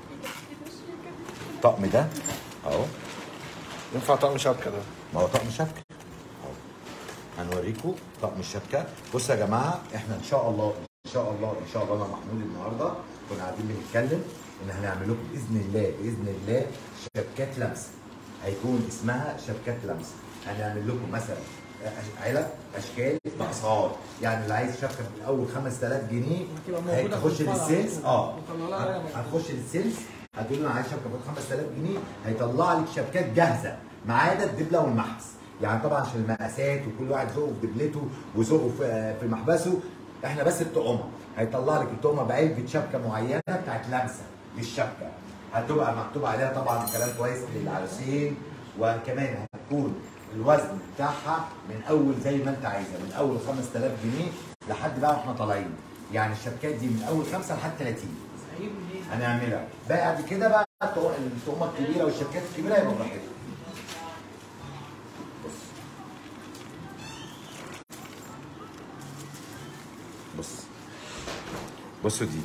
الطقم ده اهو ينفع طقم شبكه ده ما هو طقم شبكه اهو هنوريكم طقم الشبكه بصوا يا جماعه احنا ان شاء الله ان شاء الله ان شاء الله انا محمود النهارده كنا قاعدين بنتكلم ان هنعمل لكم باذن الله باذن الله شبكات لمسه هيكون اسمها شبكات لمسه هنعمل لكم مثلا أش- علب اشكال باسعار يعني اللي عايز شبكه من اول 5000 جنيه هتبقى موجودة في هتخش الفرع. للسيلز اه وطلع لها علامة. هتخش للسيلز هتقول له انا عايز شبكه ب 5000 جنيه هيطلع لك شبكات جاهزه ما عدا الدبله والمحبس يعني طبعا عشان المقاسات وكل واحد ذوقه في دبلته وذوقه في في محبسه احنا بس الطقمه هيطلع لك الطقمه بعلبه شبكه معينه بتاعت لمسه للشبكه هتبقى مكتوب عليها طبعا كلام كويس للعروسين وكمان هتكون الوزن بتاعها من اول زي ما انت عايزه من اول 5000 جنيه لحد بقى احنا طالعين يعني الشبكات دي من اول 5 لحد 30 هنعملها بعد كده بقى الطق- الطقمه الكبيره والشبكات الكبيره يبقى براحتكم بص بص بصوا دي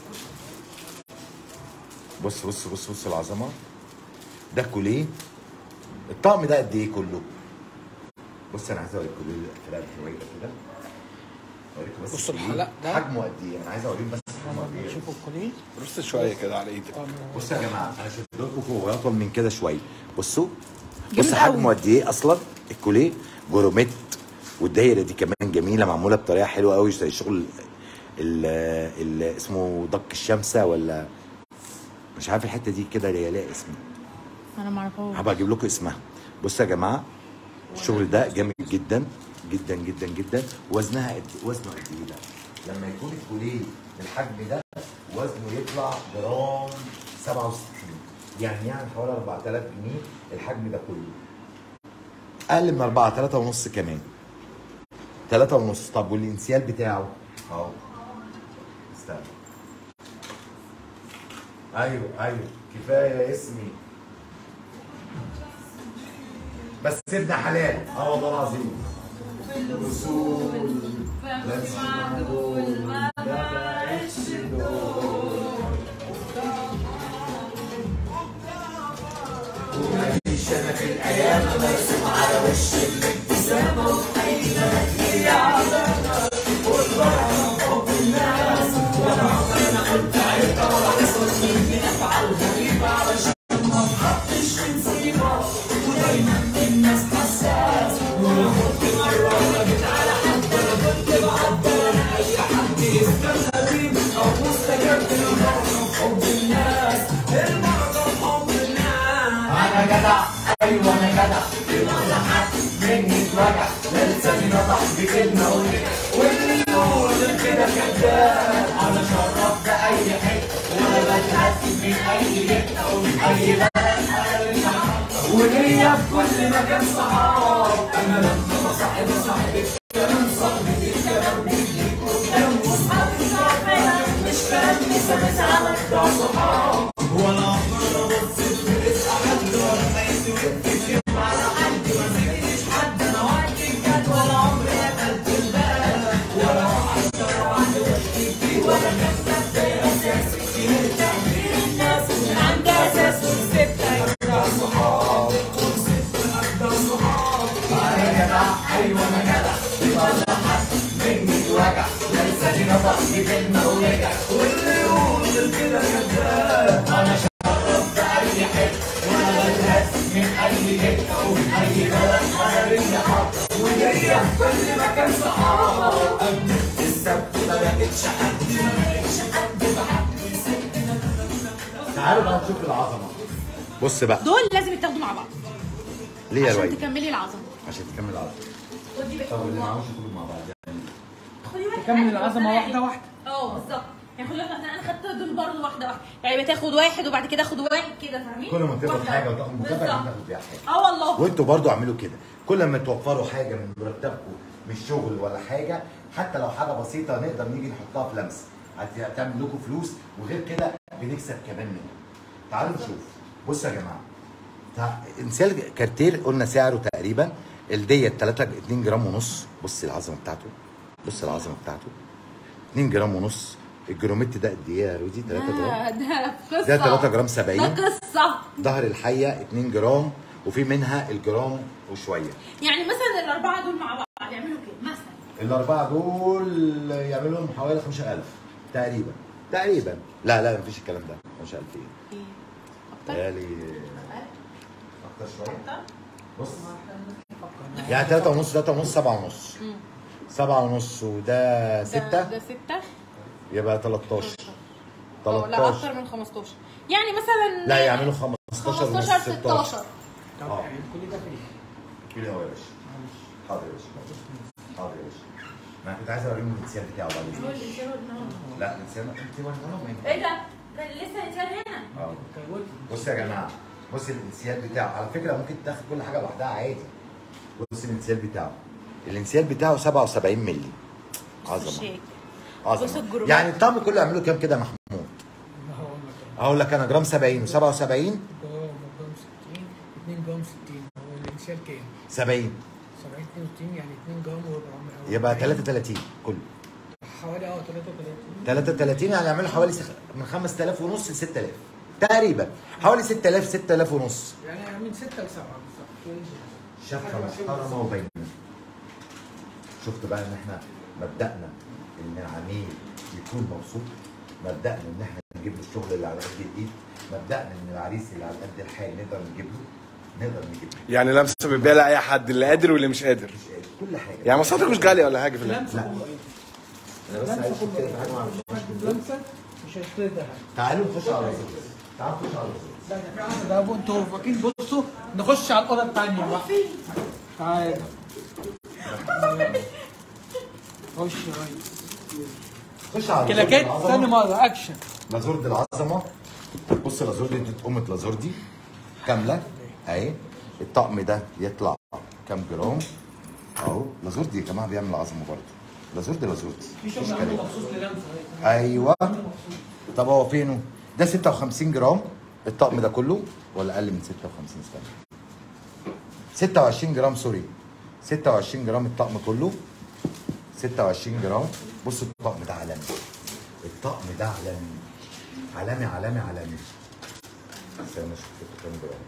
بص بص بص بص العظمه ده كوليه الطقم ده قد ايه كله بص انا عايز اوريكم الفرق شويه كده اوريكم بس بص الكوليه. الحلق ده. حجمه قد ايه انا عايز اوريكم بس حجمه قد ايه شوفوا الكوليه بص شويه كده على ايدك بصوا يا جماعه انا شفت لكم فوق اطول من كده شويه بصوا جامد بص قوي. حجمه قد ايه اصلا الكوليه جروميت والدايره دي كمان جميله معموله بطريقه حلوه قوي زي شغل ال ال اسمه ضك الشمسه ولا مش عارف الحته دي كده هي ليها اسم انا ما اعرفهاش هبقى اجيب لكم اسمها بصوا يا جماعه الشغل ده جامد جدا جدا جدا جدا وزنها قد وزنه قد ايه ده لما يكون الكوليه بالحجم ده وزنه يطلع جرام 67 يعني يعني حوالي 4000 جنيه الحجم ده كله اقل من 4 3 ونص كمان 3 ونص طب والانسيال بتاعه اهو استنى ايوه ايوه كفايه اسمي بس ابن حلال اه والله العظيم الوصول بس معدول ما بقاش انا جدع ايوه انا جدع بمعنى حد مني اتوجع لا لساني نطق بكلمه وهيك واللي يقول غير كده كذاب انا شرفت اي حته ولا بتهز من اي حته ومن اي بلد وليا في كل مكان صحاب انا لما بصاحب صاحب الكلام صاحبي الكلام بيجي قدام وصحابي صاحبي مش كلام مسا مسا على بتوع صحاب ولا عمري بصيت في رزق حد ولا بقيت وقفت على حد ما سبتش حد انا وقتي بجد ولا عمري قتلت البلد ولا واحد شر واحد واشتكي فيه ولا كذاب زي اساس كتير تعبير الناس من عند اساس وسبت اجدع صحاب وسبت اجدع صحاب تعالوا بقى نشوف العظمه بص بقى دول لازم يتاخدوا مع بعض ليه يا عشان لؤي تكملي العظمه عشان تكمل العظمه خدي بقى طب اللي معهوش ياخدوا مع بعض خدي بالك تكمل حاجة، العظمه بس أنا واحده واحده اه بالظبط يعني خد بالك مثلا انا خدت دول برضه واحده واحده يعني بتاخد واحد وبعد كده اخد واحد كده فاهمين؟ كل ما تاخد واحدة حاجه واحدة. وتاخد مكافاه بالظبط. انت تاخد بيها حاجه اه والله وانتوا برضو اعملوا كده كل ما توفروا حاجه من مرتبكم مش شغل ولا حاجه حتى لو حاجه بسيطه نقدر نيجي نحطها في لمسه هت- هتعمل لكم فلوس وغير كده بنكسب كمان منها تعالوا نشوف بصوا يا جماعه تع- انسيال كارتير قلنا سعره تقريبا الديت 3 2 جرام ونص بص العظمه بتاعته بص العظمه بتاعته 2 جرام ونص الجروميت ده قد ايه يا رودي 3 جرام ده ده قصه ده 3 جرام 70 ده قصه ظهر الحيه 2 جرام وفي منها الجرام وشويه يعني مثلا الاربعه دول مع بعض يعملوا كده مثلا الاربعه دول يعملوا لهم حوالي 15000 تقريبا تقريبا لا لا مفيش الكلام ده 15000 ايه ايه اكتر تهيألي اكتر شويه اكتر بص يعني 3 ونص 3 ونص 7 ونص 7 ونص وده ده 6 ده 6 يبقى 13 اه لا اكتر 13 من 15 يعني مثلا لا يعملوا 15 ونص 15 16 16 طب آه. كل ده فري كده يا باشا حاضر يا باشا حاضر يا باشا ما أنا كنت عايز اوريهم الانسيال بتاعه بعد هو اذنك الانسان والنهار. لا الانسيال ما كنت وريهم لهم ايه ده؟ ده لسه الانسان هنا اه بص يا جماعه بص الانسيال بتاعه على فكره ممكن تاخد كل حاجه لوحدها عادي بص الانسيال بتاعه الانسيال بتاعه 77 مللي عظمه شيك بص عظمه الجروب. يعني الطعم كله يعملوا كام كده يا محمود اقول لك انا جرام 70 و77 جرام جرام 60 2 جرام 60 هو الانسيال كام؟ 70 70 62 يعني 2 جرام و400 يبقى 33 كله حوالي اه 33 33 يعني يعملوا حوالي سخ- من 5000 ونص ل 6000 تقريبا حوالي 6000 6000 ونص يعني من 6 ل 7 بالظبط شفه محترمه وبينه شفت بقى ان احنا مبدأنا ان العميل يكون مبسوط مبدأنا ان احنا نجيب له الشغل اللي على قد الايد مبدأنا ان العريس اللي على قد الحال نقدر نجيب له نقدر نجيب له يعني لمسه بتبيع لاي حد اللي قادر واللي مش قادر مش قادر. كل حاجه يعني مصادرك مش غاليه ولا حاجه في الاخر لمسه كله ايه؟ انا بس عايز لمسه أشوف كله كده في حاجه ما أعرفش. ايه؟ لمسه مش هيشتري ده تعالوا نخش على الرصيد تعالوا نخش على الرصيد لا ده في عندنا ده أبو انتوا فاكرين بصوا نخش على الاوضه الثانيه بقى تعالى خش يا ريس خش على كلاكات العظمة. ثاني مره اكشن لازورد العظمه بص لازوردي دي تقومة لازوردي كامله اهي الطقم ده يطلع كام جرام اهو لازوردي يا جماعه بيعمل عظمه برضه لازوردي لازوردي في مفيش شغل عنده كلام مخصوص للمسه ايوه طب هو فينه ده 56 جرام الطقم ده كله ولا اقل من 56 استنى 26 جرام سوري 26 جرام الطقم كله 26 جرام بص الطقم ده عالمي الطقم ده عالمي عالمي عالمي عالمي استنى اشوف كام جرام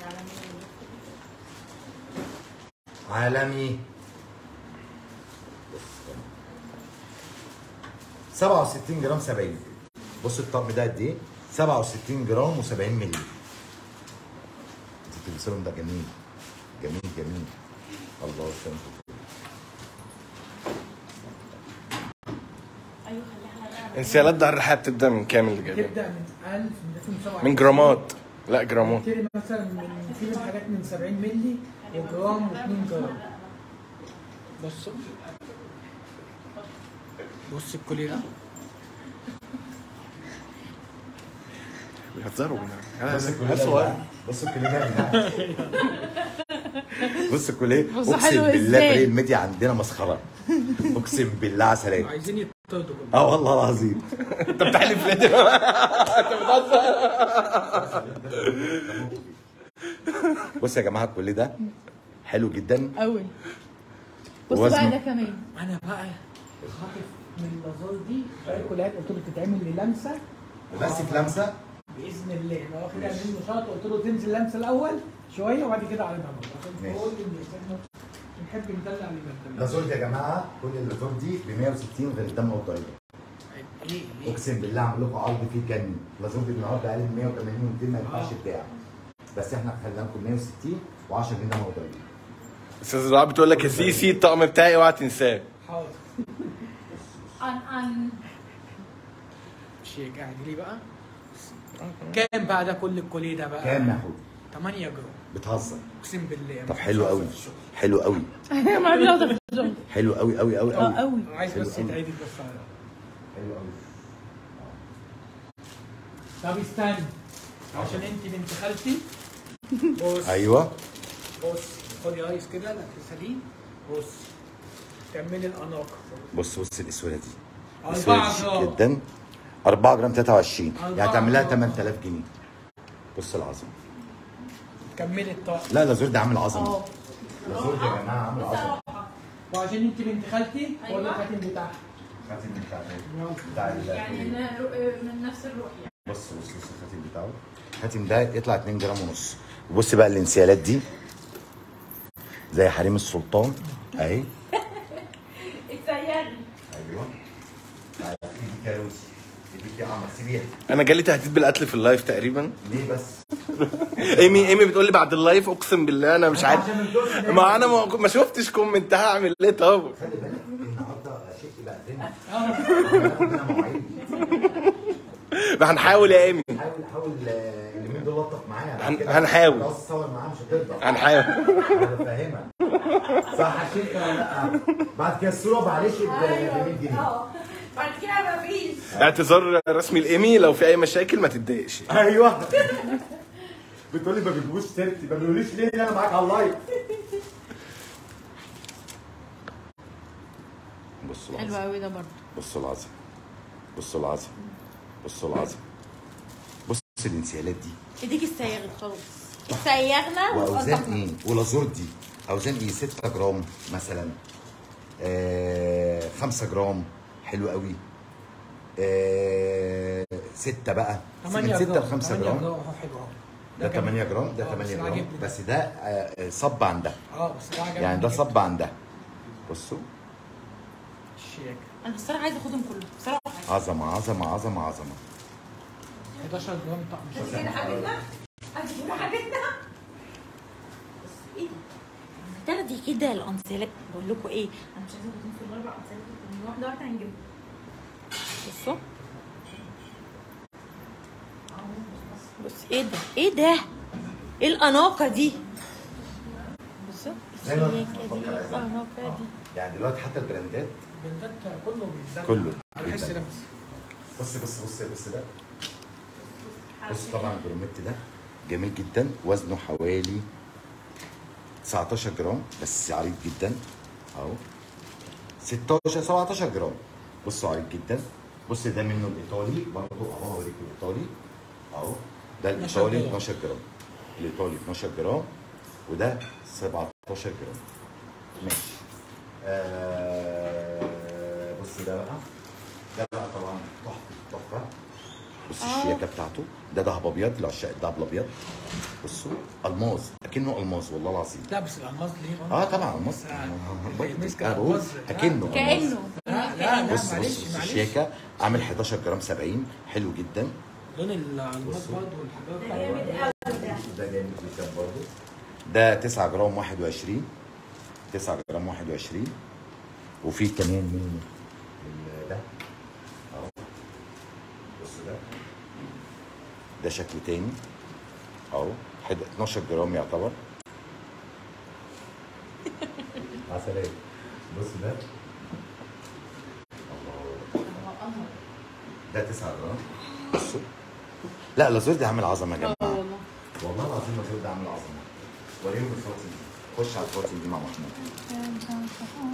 عالمي بص استنى. 67 جرام 70 بص الطقم ده قد ايه 67 جرام و70 مللي انت بتلبسهم ده جميل جميل جميل الله يسلمك ايوه خليها على انسيالات ظهر الحياه بتبدا من كام اللي جايبها تبدا من 1000 من 27 من جرامات لا جرامات تبتدي مثلا من في من حاجات من 70 مللي وجرام و2 جرام بص بص الكولي ده بيهزروا بص الكوليه ده صغير ده بص الكوليه ده يا جماعة. بص الكوليه بص اقسم حلو بالله إزاي. بريل ميديا عندنا مسخره اقسم بالله عسلية عايزين يطردوا اه والله العظيم انت بتحلف ليه دلوقتي؟ انت بتهزر بص يا جماعه الكوليه ده حلو جدا قوي بص وزنه؟ بقى ده كمان انا بقى خاطف من اللازار دي شويه كليات قلت له بتتعمل لي لمسه ماسك لمسه باذن الله انا واخدها منه شاط قلت له تنزل لمسه الاول شويه وبعد كده على ضمانه عشان ماشي. تقول ان الإنسان بنحب ندلع اللي بندلع اللازور دي يا جماعه كل اللازور دي ب 160 غير الدم والضريبه ليه ليه؟ اقسم بالله اعمل لكم عرض فيه تجنن اللازور دي النهارده اقل من 180 و200 ما ينفعش يتباع بس احنا خلينا لكم 160 و10 جنيه دم والضريبه استاذ دعاء بتقول لك يا سيسي الطقم بتاعي اوعى تنساه حاضر ان ان شيك قاعد ليه بقى؟ كام بقى ده كل الكوليه ده بقى؟ كام يا حوت 8 جرام بتهزر اقسم بالله طب حلو قوي حلو قوي ما بيقدر في الجو حلو قوي قوي قوي اه قوي قوي عايز حلو بس قوي. يتعدل بس على حلو قوي طب استنى عشان انت بنت خالتي بص ايوه بص خدي ايس كده لا سليم بص تعملي الاناقه بص بص الاسوره دي أربعة اسوره شيك جرام. جدا 4 جرام 23 أربعة يعني تعمل لها جرام. 8000 جنيه بص العظمه كملي الطاقه لا لازور ده عامل عظمه اه لازور ده يا جماعه عامل عظمه وعشان انت بنت خالتي أيوة. ولا الخاتم بتاعها خاتم بتاع يلا. بتاع ال- يعني ن- من نفس الروح يعني بص بص بص الخاتم بتاعه الخاتم ده يطلع 2 جرام ونص وبص بقى الانسيالات دي زي حريم السلطان اهي اتسيرني ايوه ايدي كاروسي ايدي عمر سيبيها انا جالي تهديد بالقتل في اللايف تقريبا ليه بس؟ ايمي ايمي بتقول لي بعد اللايف اقسم بالله انا مش عارف عشان الدور ده. ما انا ما, ما شفتش كومنت هعمل ايه طب خلي بالك النهارده شيء بقى دنيا عندنا مواعيد ما هنحاول يا ايمي حاول حاول آه، اليومين دول لطف معايا بعد هن- كده هنحاول. لو تصور معاه مش هترضى هنحاول انا بفهمك صح يا شيخ ولا لا بعد كده الصوره معلش ب 100 جنيه اه بعد كده مفيش اعتذار رسمي لايمي لو في اي مشاكل ما تتضايقش ايوه بتقول لي ما بتجيبوش سيرتي ما بيقوليش ليه إن انا معاك على اللايف بصوا حلو العظمه قوي ده برضه بصوا العظمه بصوا العظمه بصوا العظمه بص الانسيالات دي ايديك السياغ خلاص سيغنا واوزان ايه ولازور دي اوزان ايه 6 جرام مثلا آه 5 جرام حلو قوي آه 6 بقى 8 من 6 ل جرام 5 8 جرام جرام اهو حلو اهو ده 8 جرام ده آه، بس 8 ده جرام عاجبني ده. بس ده آه، آه، صب عن ده اه بس ده عجبني يعني ده جدا. صب عن ده بصوا الشياكه انا الصراحه عايزه اخدهم كلهم بصراحه عظمه عظمه عظمه عظمه 11 جرام طقم بس كده حاجتنا هتجيبوا حاجتنا بس ايه ده تاخدي كده الانسيلات بقول لكم ايه انا مش عايزه اخدهم في الاربع انسيلات من واحده واحده هنجيبهم بصوا بص ايه ده ايه ده ايه الاناقه دي بصوا زي ما السياكة دي بفكر عايزها. الاناقه دي يعني دلوقتي حتى البراندات بندات كله بيتزاد كله انا بحس ده بس بص بص بص بص ده بص طبعا البروميت ده جميل جدا وزنه حوالي 19 جرام بس عريض جدا اهو 16 17 جرام بصوا عريض جدا بص ده منه الايطالي برضه اهو اوريكم الايطالي اهو ده 12 الايطالي جرام. 12 جرام الايطالي 12 جرام وده 17 جرام ماشي آه بص ده بقى ده بقى طبعا تحفه تحفه بص الشياكه بتاعته ده دهب ابيض لعشاق الدهب الابيض بصوا الماظ اكنه الماظ والله العظيم لا بس الالماس ليه اه طبعا الماظ مسك انا بقول الألماس. اكنه ألماظ. كانه لا لا لا بص بص معلش بص معلش الشياكه عامل 11 جرام 70 حلو جدا لون الالماس برضه والحاجات ده جامد جدا برضه ده 9 جرام 21 9 جرام 21 وفي كمان منه ال- ده اهو بص ده ده شكل تاني اهو حد- 12 جرام يعتبر عسلية بص ده الله ده 9 جرام بصوا لا لازور ده عامل عظمه يا جماعه والله والله العظيم لازور ده عامل عظمه وريهم الفواتين خش على الفواتين دي مع محمود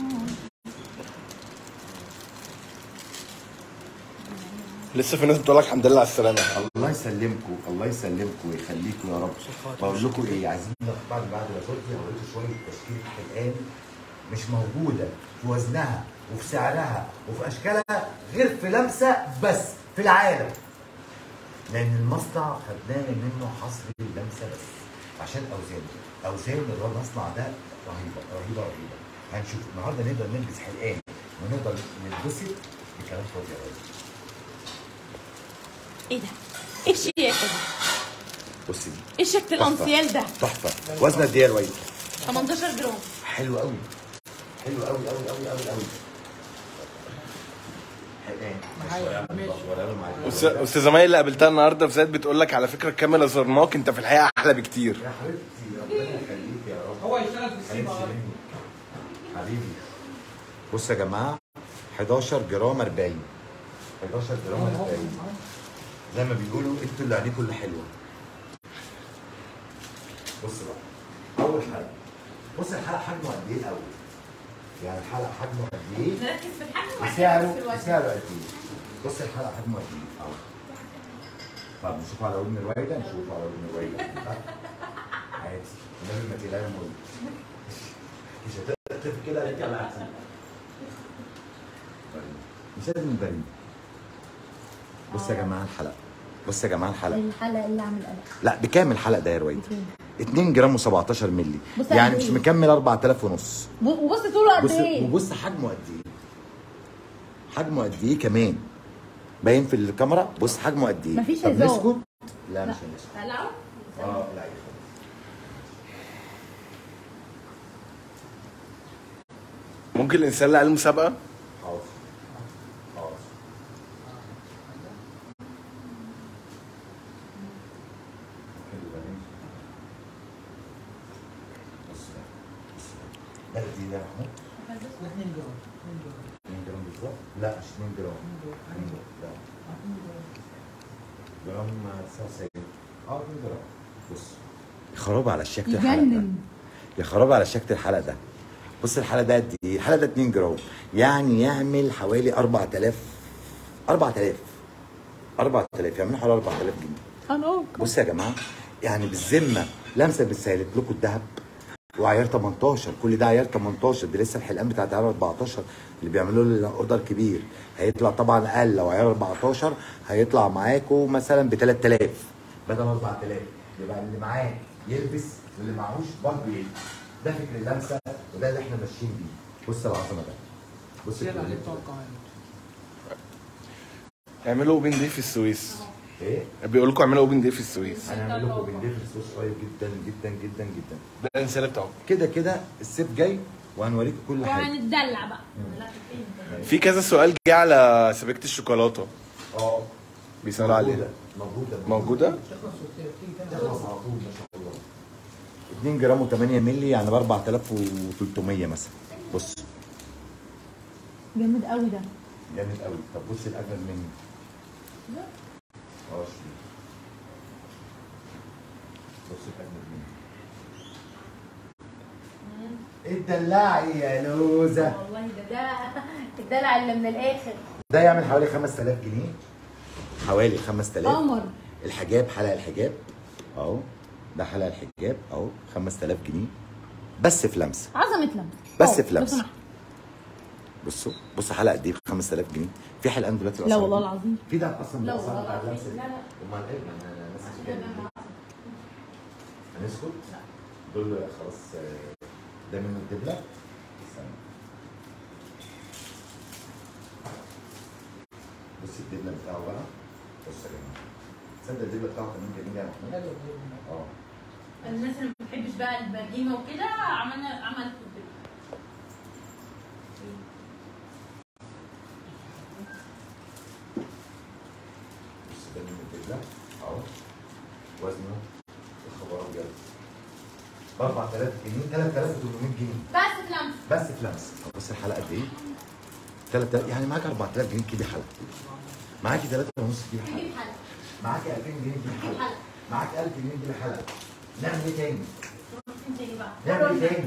لسه في ناس بتقول لك الحمد لله على السلامه الله يسلمكم الله يسلمكم ويخليكم يا رب بقول لكم ايه عايزين ناخد بعد بعد ما قلت هوريكم شويه تشكيل حلقان مش موجوده في وزنها وفي سعرها وفي اشكالها غير في لمسه بس في العالم لان المصنع خدناه منه حصر اللمسه بس عشان اوزان اوزان اللي هو المصنع ده رهيبه رهيبه رهيبه هنشوف النهارده نقدر نلبس حلقان ونقدر نلبسه بكلام فاضي يا راجل ايه ده؟ ايه الشياكه دي؟ بصي دي ايه شكل الانسيال ده؟ تحفه وزن قد ايه يا رويد 18 جرام حلو قوي حلو قوي قوي قوي قوي قوي حلقان ماشي. ولا له معاك. أست- استاذه مي اللي قابلتها النهارده في زاد بتقول لك على فكره الكاميرا زرناك انت في الحقيقه احلى بكتير يا حبيبتي ربنا يخليك يا رب هو يشتغل في السيما حبيبتي مني. حبيبي بص يا جماعه 11 جرام 40 11 جرام 40 زي ما بيقولوا انتوا اللي عليكم اللي حلوه بص بقى اول حاجه بص الحلقه حجمه قد ايه الاول يعني الحلقه حجمه قد ايه نركز في الحجم وبعد كده نركز في وسعره الوزن. سعره قد ايه بص الحلقه حجمه قد ايه اهو طب نشوف على ودن الوايده نشوف على ودن الوايده عادي النبي ما تقلقش من مش هتقف كده ارجع لأحسن مش لازم نبرد بص يا جماعه الحلقه بص يا جماعه الحلقه الحلقه اللي عامل قلق لا بكام الحلقه ده يا رويد 2 جرام و17 مللي بص يعني قد مش إيه؟ مكمل 4000 ونص وبص طوله قد بص ايه وبص حجمه قد ايه حجمه قد ايه كمان باين في الكاميرا بص حجمه قد ايه مفيش طب هزار. نسكت لا مش هنسكت هلعب؟ اه لا يا خلاص. ممكن الانسان اللي قال مسابقه حاضر حاضر حلو ده ماشي. بص بقى بص بقى ده دي ده يا محمود 2 جرام 2 جرام 2 جرام بالظبط لا مش 2 جرام لا جرام 99 اه 2 جرام بص يا خراب على الشكل الحلقه ده يجنن يا خراب على شكل الحلقه ده بص الحلقه ده قد ايه؟ الحلقه ده 2 جرام يعني يعمل حوالي 4000 4000 4000 يعمل حوالي 4000 جنيه انا بص يا جماعه يعني بالذمه لمسه بتسهلت لكم الذهب وعيار 18 كل ده عيار 18 دي لسه الحلقان بتاعت عيار 14 اللي بيعملوا له اوردر كبير هيطلع طبعا اقل لو عيار 14 هيطلع معاكم مثلا ب 3000 بدل 4000 يبقى اللي معاه يلبس واللي معهوش برضه يلبس ده فكر اللمسه وده اللي احنا ماشيين بيه بص العظمه ده بص زياده عليه الكواليتي. بتوع القاهره اعملوا اوبن دي في السويس ايه بيقول لكم اعملوا اوبن دي في السويس هنعمل لكم بندير الصوص قريب جدا جدا جدا جدا ده الانسان بتاعه كده كده السيف جاي وهنوريكم كل حاجه وهنتدلع بقى لا فين في كذا سؤال جه على سبيكه الشوكولاته اه بيسالوا عليها موجوده موجوده تخلص وتيجي تاني تخلص على طول ما شاء الله 2 جرام و8 مللي يعني ب 4300 مثلا بص جامد قوي ده جامد قوي طب بص الاجمل مني اه شوف. بص الاجمل مني اتدلعي يا لوزه والله ده ده الدلع اللي من الاخر ده يعمل حوالي 5000 جنيه حوالي 5000 قمر الحجاب حلقه الحجاب اهو ده حلقه الحجاب اهو 5000 جنيه بس في لمسه عظمه لمس بس أه، في لو لمسة. سمحت. بصوا بصوا حلقه دي ب 5000 جنيه في حلقان دلوقتي لا الأسعار والله دي. العظيم في ده اصلا لا بالاسعار والله بتاع العظيم. اللمسه دي لا، لا. امال ايه ما انا أنا ناس كده هنسكت دول خلاص آه، ده منه الدبله استنى. بص الدبله بتاعه بقى بص يا جماعه تصدق الدبله بتاعه كمان جميل يا محمود حلو اه الناس اللي ما بتحبش بقى البريمه وكده عملنا عملت كده. بص ده منه الدبله اهو وزنه الخبر ابيض ب 4000 جنيه 3800 جنيه بس في لمس بس في لمس بص الحلقه قد ايه 3000 يعني معاك 4000 جنيه تجيبي حلقه معاكي 3 ونص تجيبي حلقه تجيب حلقه معاكي 2000 جنيه تجيبي حلقه حلقة. معاك 1000 جنيه تجيبي حلقه نعمل ايه تاني؟ فين تاني بقى نعمل ايه تاني؟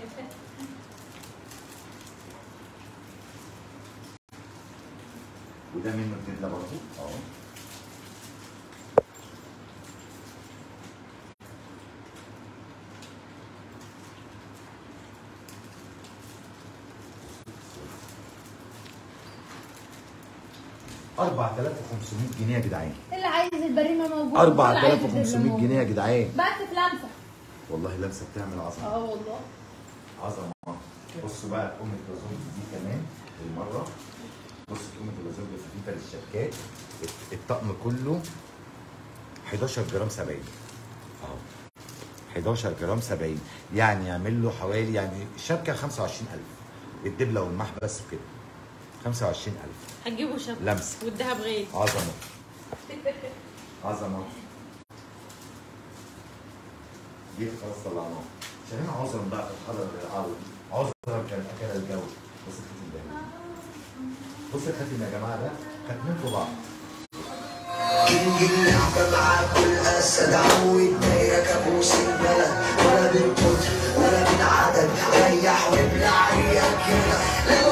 وده منه الدبله برضه اهو أربعة آلاف وخمسمية جنيه يا جدعان اللي عايز البريمه موجود أربعة اللي آلاف عايز وخمسمية الدبلة جنيه يا جدعان موجود. بس في لمسه والله لمسة بتعمل عظمة اه والله عظمه بصوا بقى ام الجزور دي كمان بالمره بص ام الجزور الخفيفه للشبكات الطقم كله 11 جرام 70 اهو 11 جرام 70 يعني يعمل له حوالي يعني الشبكه 25000 الدبله والمحبس كده 25000 هتجيبوا شبكه لمسه والدهب غالي عظمه عظمه دي خلاص طلعناها عشان هنا عذرا بقى في الحضر العربي عذرا كان اكل الجو بص الختم ده بص الختم يا جماعه ده ختمين في بعض كينج اللعبة معاك والأسد عود دايرة كابوس البلد ولا بالكتر ولا بالعدد ريح وابلع ريقك كده لو